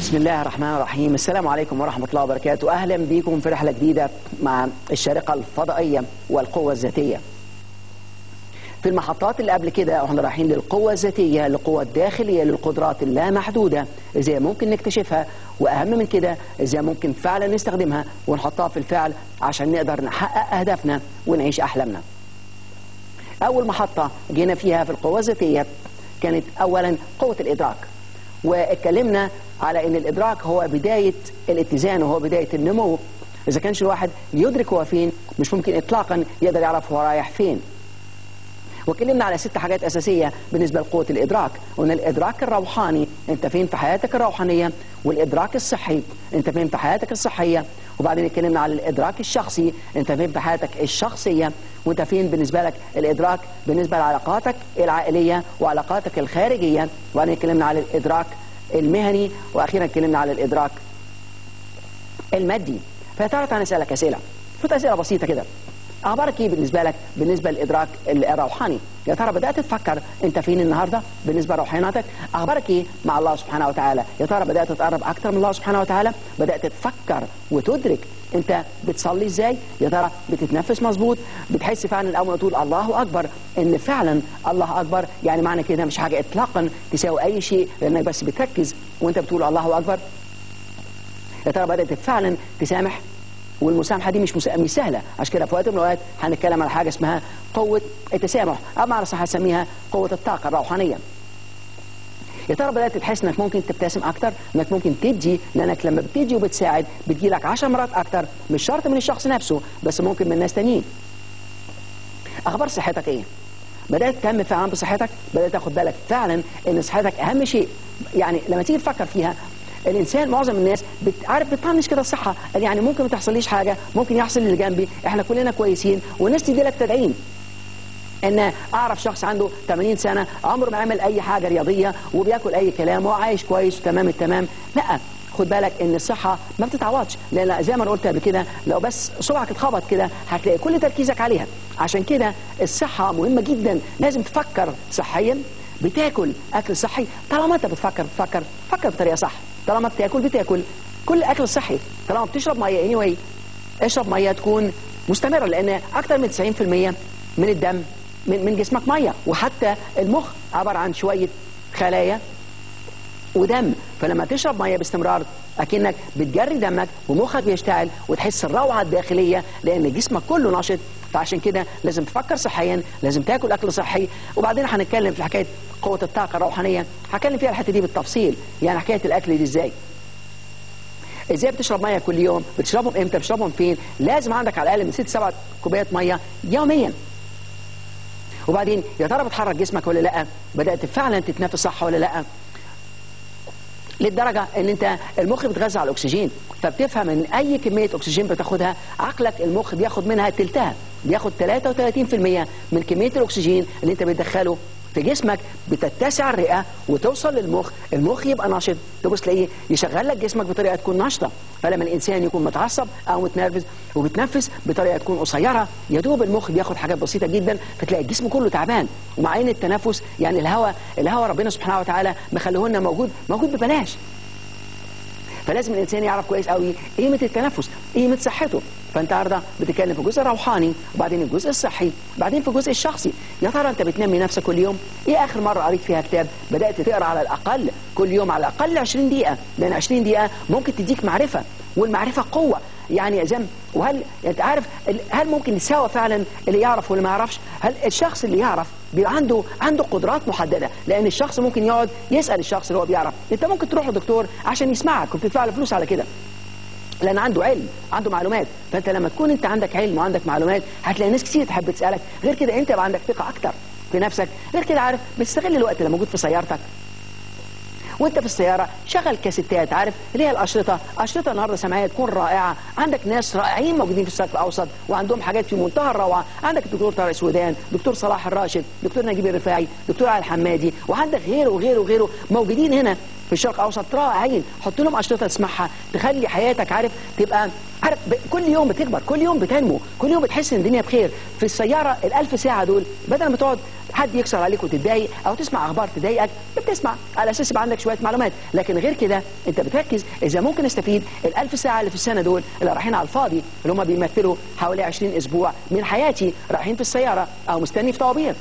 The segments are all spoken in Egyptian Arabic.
بسم الله الرحمن الرحيم السلام عليكم ورحمة الله وبركاته أهلا بكم في رحلة جديدة مع الشارقة الفضائية والقوة الذاتية في المحطات اللي قبل كده احنا رايحين للقوة الذاتية للقوة الداخلية للقدرات اللامحدودة ازاي ممكن نكتشفها واهم من كده ازاي ممكن فعلا نستخدمها ونحطها في الفعل عشان نقدر نحقق اهدافنا ونعيش احلامنا اول محطة جينا فيها في القوة الذاتية كانت اولا قوة الادراك واتكلمنا على ان الادراك هو بداية الاتزان وهو بداية النمو اذا كانش الواحد يدرك هو فين مش ممكن اطلاقا يقدر يعرف هو رايح فين وكلمنا على ست حاجات أساسية بالنسبة لقوة الإدراك قلنا الإدراك الروحاني أنت فين في حياتك الروحانية والإدراك الصحي أنت فين في حياتك الصحية وبعدين اتكلمنا على الإدراك الشخصي أنت فين في حياتك الشخصية وأنت فين بالنسبة لك الإدراك بالنسبة لعلاقاتك العائلية وعلاقاتك الخارجية وبعدين اتكلمنا على الإدراك المهني وأخيرا اتكلمنا على الإدراك المادي فترى تعالى نسألك أسئلة شوية أسئلة بسيطة كده اخبارك ايه بالنسبه لك بالنسبه للادراك الروحاني يا ترى بدات تفكر انت فين النهارده بالنسبه لروحانيتك اخبارك ايه مع الله سبحانه وتعالى يا ترى بدات تتقرب اكتر من الله سبحانه وتعالى بدات تفكر وتدرك انت بتصلي ازاي يا ترى بتتنفس مظبوط بتحس فعلا اول ما تقول الله اكبر ان فعلا الله اكبر يعني معنى كده مش حاجه اطلاقا تساوي اي شيء لانك بس بتركز وانت بتقول الله اكبر يا ترى بدات فعلا تسامح والمسامحه دي مش مسا... مش سهله عشان كده في وقت من الاوقات هنتكلم على حاجه اسمها قوه التسامح او على صح هسميها قوه الطاقه الروحانيه يا ترى بدات تحس انك ممكن تبتسم اكتر انك ممكن تدي لانك لما بتدي وبتساعد بتجي لك 10 مرات اكتر مش شرط من الشخص نفسه بس ممكن من ناس تانيين اخبار صحتك ايه بدات تهتم فعلا بصحتك بدات تاخد بالك فعلا ان صحتك اهم شيء يعني لما تيجي تفكر فيها الانسان معظم الناس عارف بتطنش كده الصحه يعني ممكن ما تحصليش حاجه ممكن يحصل اللي جنبي احنا كلنا كويسين والناس تدي لك تدعيم ان اعرف شخص عنده 80 سنه عمره ما عمل اي حاجه رياضيه وبياكل اي كلام وعايش كويس وتمام التمام لا خد بالك ان الصحه ما بتتعوضش لان زي ما انا قلت قبل كده لو بس صبعك اتخبط كده هتلاقي كل تركيزك عليها عشان كده الصحه مهمه جدا لازم تفكر صحيا بتاكل اكل صحي طالما انت بتفكر بتفكر فكر بطريقه صح طالما بتاكل بتاكل كل اكل صحي طالما بتشرب ميه اني anyway اشرب ميه تكون مستمره لان اكثر من 90% من الدم من, من جسمك ميه وحتى المخ عباره عن شويه خلايا ودم فلما تشرب ميه باستمرار اكنك بتجري دمك ومخك بيشتغل وتحس الروعه الداخليه لان جسمك كله نشط فعشان كده لازم تفكر صحيا لازم تاكل اكل صحي وبعدين هنتكلم في حكايه قوه الطاقه الروحانيه هتكلم فيها الحته دي بالتفصيل يعني حكايه الاكل دي ازاي ازاي بتشرب ميه كل يوم بتشربهم امتى بتشربهم فين لازم عندك على الاقل من 6 7 كوبايات ميه يوميا وبعدين يا ترى بتحرك جسمك ولا لا بدات فعلا تتنفس صح ولا لا للدرجة ان انت المخ بيتغذى على الاكسجين فبتفهم ان اي كمية اكسجين بتاخدها عقلك المخ بياخد منها تلتها بياخد 33% من كمية الاكسجين اللي انت بتدخله في جسمك بتتسع الرئة وتوصل للمخ المخ يبقى نشط تبص تلاقيه يشغل لك جسمك بطريقة تكون نشطة فلما الإنسان يكون متعصب أو متنرفز وبتنفس بطريقة تكون قصيرة يا دوب المخ بياخد حاجات بسيطة جدا فتلاقي الجسم كله تعبان ومع ان التنفس يعني الهواء الهواء ربنا سبحانه وتعالى مخليه لنا موجود موجود ببلاش فلازم الانسان يعرف كويس قوي قيمه التنفس قيمه صحته فانت النهارده بتتكلم في الجزء الروحاني وبعدين الجزء الصحي وبعدين في الجزء الشخصي يا ترى انت بتنمي نفسك كل يوم ايه اخر مره قريت فيها كتاب بدات تقرا على الاقل كل يوم على الاقل 20 دقيقه لان 20 دقيقه ممكن تديك معرفه والمعرفه قوه يعني زي وهل انت عارف هل ممكن نساوى فعلا اللي يعرف واللي ما يعرفش هل الشخص اللي يعرف بيبقى عنده عنده قدرات محدده لان الشخص ممكن يقعد يسال الشخص اللي هو بيعرف انت ممكن تروح لدكتور عشان يسمعك وبتدفع له فلوس على كده لان عنده علم عنده معلومات فانت لما تكون انت عندك علم وعندك معلومات هتلاقي ناس كتير تحب تسالك غير كده انت يبقى عندك ثقه اكتر في نفسك غير كده عارف بتستغل الوقت اللي موجود في سيارتك وانت في السياره شغل كاسيتات عارف اللي هي الاشرطه اشرطه النهارده سمعيه تكون رائعه عندك ناس رائعين موجودين في الشرق الاوسط وعندهم حاجات في منتهى الروعه عندك الدكتور طارق سودان دكتور صلاح الراشد دكتور نجيب الرفاعي دكتور علي الحمادي وعندك غيره وغيره وغيره موجودين هنا في الشرق الاوسط رائعين حط لهم اشرطه تسمعها تخلي حياتك عارف تبقى عارف ب... كل يوم بتكبر كل يوم بتنمو كل يوم بتحس ان الدنيا بخير في السياره الألف ساعه دول بدل ما تقعد حد يكسر عليك وتتضايق او تسمع اخبار تضايقك بتسمع على اساس يبقى عندك شويه معلومات لكن غير كده انت بتركز اذا ممكن استفيد الألف ساعه اللي في السنه دول اللي رايحين على الفاضي اللي هم بيمثلوا حوالي 20 اسبوع من حياتي رايحين في السياره او مستني في طوابير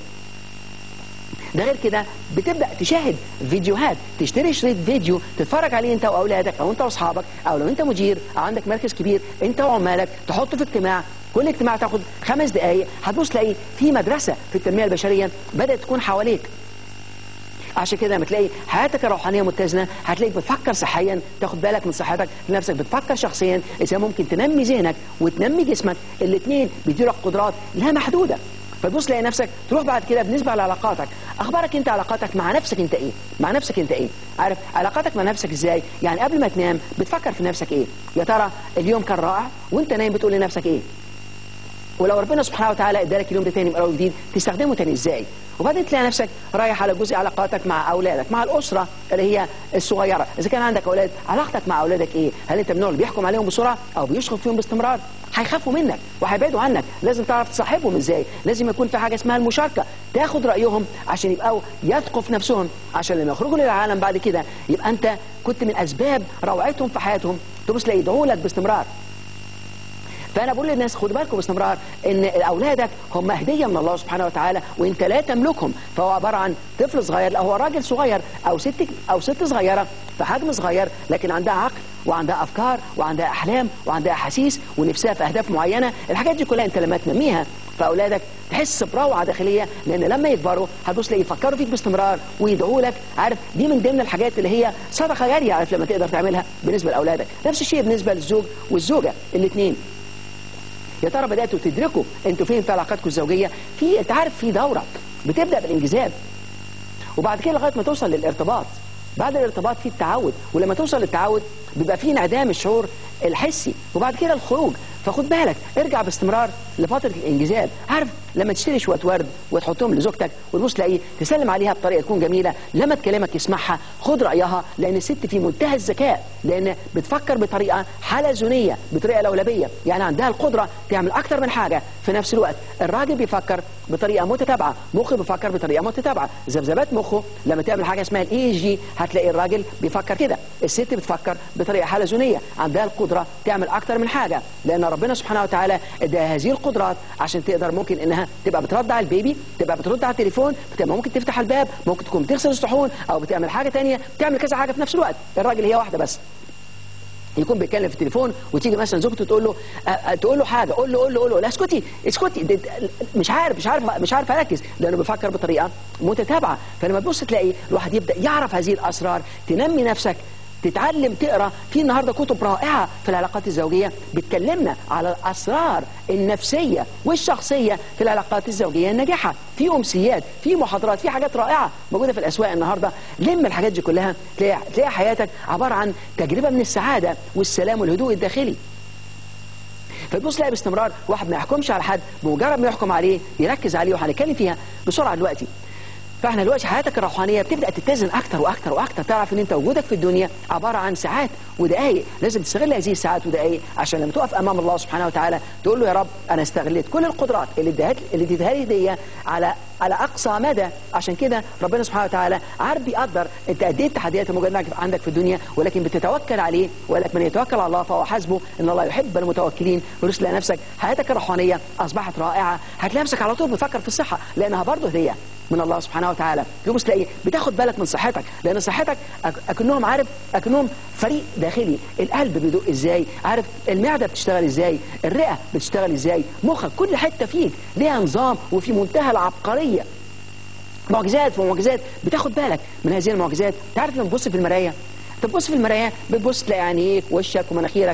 ده غير كده بتبدا تشاهد فيديوهات تشتري شريط فيديو تتفرج عليه انت واولادك او انت واصحابك او لو انت مدير او عندك مركز كبير انت وعمالك تحطه في اجتماع كل اجتماع تاخد خمس دقائق هتبص تلاقي في مدرسه في التنميه البشريه بدات تكون حواليك عشان كده لما تلاقي حياتك الروحانيه متزنه هتلاقيك بتفكر صحيا تاخد بالك من صحتك لنفسك بتفكر شخصيا اذا ممكن تنمي ذهنك وتنمي جسمك الاثنين بيديروا قدرات لا محدوده فتبص تلاقي نفسك تروح بعد كده بالنسبه لعلاقاتك اخبارك انت علاقاتك مع نفسك انت ايه مع نفسك انت ايه عارف علاقاتك مع نفسك ازاي يعني قبل ما تنام بتفكر في نفسك ايه يا ترى اليوم كان رائع وانت نايم بتقول لنفسك ايه ولو ربنا سبحانه وتعالى ادالك اليوم ده تاني من اول جديد تستخدمه تاني ازاي وبعدين تلاقي نفسك رايح على جزء علاقاتك مع اولادك مع الاسره اللي هي الصغيره اذا كان عندك اولاد علاقتك مع اولادك ايه هل انت من النوع اللي بيحكم عليهم بسرعه او بيشخط فيهم باستمرار هيخافوا منك وهيبعدوا عنك لازم تعرف تصاحبهم ازاي لازم يكون في حاجه اسمها المشاركه تاخد رايهم عشان يبقوا يثقوا في نفسهم عشان لما يخرجوا للعالم بعد كده يبقى انت كنت من اسباب روعتهم في حياتهم تبص لا يدعوا لك باستمرار فانا بقول للناس خدوا بالكم باستمرار ان اولادك هم هديه من الله سبحانه وتعالى وانت لا تملكهم فهو عباره عن طفل صغير لا هو راجل صغير او ست او ست صغيره في حجم صغير لكن عندها عقل وعندها افكار وعندها احلام وعندها احاسيس ونفسها في اهداف معينه الحاجات دي كلها انت لما تنميها فاولادك تحس بروعه داخليه لان لما يكبروا هتبص تلاقي يفكروا فيك باستمرار ويدعوا لك عارف دي من ضمن الحاجات اللي هي صدقه جاريه عارف لما تقدر تعملها بالنسبه لاولادك نفس الشيء بالنسبه للزوج والزوجه الاثنين يا ترى بداتوا تدركوا انتوا فين في علاقاتكم الزوجيه في انت عارف في دوره بتبدا بالانجذاب وبعد كده لغايه ما توصل للارتباط بعد الارتباط في التعود ولما توصل للتعود بيبقى في انعدام الشعور الحسي وبعد كده الخروج فخد بالك ارجع باستمرار لفتره الانجذاب عارف لما تشتري شويه ورد وتحطهم لزوجتك وتبص تلاقيه تسلم عليها بطريقه تكون جميله لما تكلمك يسمعها خد رايها لان الست في منتهى الذكاء لان بتفكر بطريقه حلزونيه بطريقه لولبيه يعني عندها القدره تعمل اكتر من حاجه في نفس الوقت الراجل بيفكر بطريقه متتابعه مخه بيفكر بطريقه متتابعه ذبذبات مخه لما تعمل حاجه اسمها الاي جي هتلاقي الراجل بيفكر كده الست بتفكر بطريقه حلزونيه عندها القدره تعمل اكتر من حاجه لان ربنا سبحانه وتعالى اداها هذه القدرات عشان تقدر ممكن انها تبقى بترد على البيبي تبقى بترد على التليفون بتبقى ممكن تفتح الباب ممكن تكون بتغسل الصحون او بتعمل حاجه تانية بتعمل كذا حاجه في نفس الوقت الراجل هي واحده بس يكون بيتكلم في التليفون وتيجي مثلا زوجته تقول له أه تقول له حاجه قول له قول له قول له لا اسكتي اسكتي مش عارف مش عارف مش عارف اركز لانه بيفكر بطريقه متتابعه فلما تبص تلاقي الواحد يبدا يعرف هذه الاسرار تنمي نفسك تتعلم تقرا في النهارده كتب رائعه في العلاقات الزوجيه بتكلمنا على الاسرار النفسيه والشخصيه في العلاقات الزوجيه الناجحه في امسيات في محاضرات في حاجات رائعه موجوده في الاسواق النهارده لم الحاجات دي كلها تلاقي تلاقي حياتك عباره عن تجربه من السعاده والسلام والهدوء الداخلي فتبص تلاقي باستمرار واحد ما يحكمش على حد بمجرد ما يحكم عليه يركز عليه وهنتكلم فيها بسرعه دلوقتي فاحنا دلوقتي حياتك الروحانيه بتبدا تتزن اكتر واكتر واكتر تعرف ان انت وجودك في الدنيا عباره عن ساعات ودقائق لازم تستغل هذه الساعات ودقائق عشان لما تقف امام الله سبحانه وتعالى تقول له يا رب انا استغليت كل القدرات اللي اديها اللي اديتها لي هديه على على اقصى مدى عشان كده ربنا سبحانه وتعالى عارف بيقدر انت قد ايه التحديات الموجوده عندك في الدنيا ولكن بتتوكل عليه ولكن من يتوكل على الله فهو حسبه ان الله يحب المتوكلين ورسل نفسك حياتك الروحانيه اصبحت رائعه هتلاقي نفسك على طول بتفكر في الصحه لانها برضه هديه من الله سبحانه وتعالى تبص تلاقي بتاخد بالك من صحتك لان صحتك اكنهم عارف اكنهم فريق داخلي القلب بيدق ازاي عارف المعده بتشتغل ازاي الرئه بتشتغل ازاي مخك كل حته فيك ليها نظام وفي منتهى العبقريه معجزات ومعجزات بتاخد بالك من هذه المعجزات تعرف لما تبص في المرايه تبص في المرايه بتبص تلاقي عينيك وشك ومناخيرك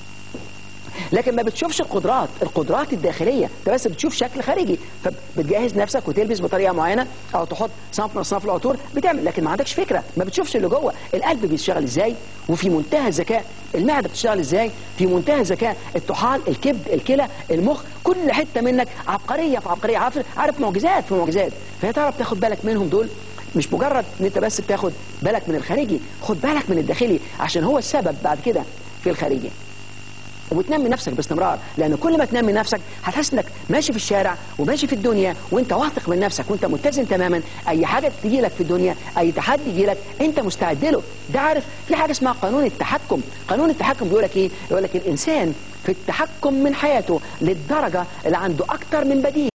لكن ما بتشوفش القدرات القدرات الداخليه انت بس بتشوف شكل خارجي فبتجهز نفسك وتلبس بطريقه معينه او تحط صنف من اصناف العطور بتعمل لكن ما عندكش فكره ما بتشوفش اللي جوه القلب بيشتغل ازاي وفي منتهى الذكاء المعده بتشتغل ازاي في منتهى الذكاء الطحال الكبد الكلى المخ كل حته منك عبقريه في عبقريه عارف عارف معجزات في معجزات فهي تعرف تاخد بالك منهم دول مش مجرد ان انت بس بتاخد بالك من الخارجي خد بالك من الداخلي عشان هو السبب بعد كده في الخارجي وتنمي نفسك باستمرار لان كل ما تنمي نفسك هتحس انك ماشي في الشارع وماشي في الدنيا وانت واثق من نفسك وانت متزن تماما اي حاجه تجي لك في الدنيا اي تحدي يجي لك انت مستعد له ده عارف في حاجه اسمها قانون التحكم قانون التحكم بيقول لك ايه يقول لك الانسان في التحكم من حياته للدرجه اللي عنده اكتر من بديل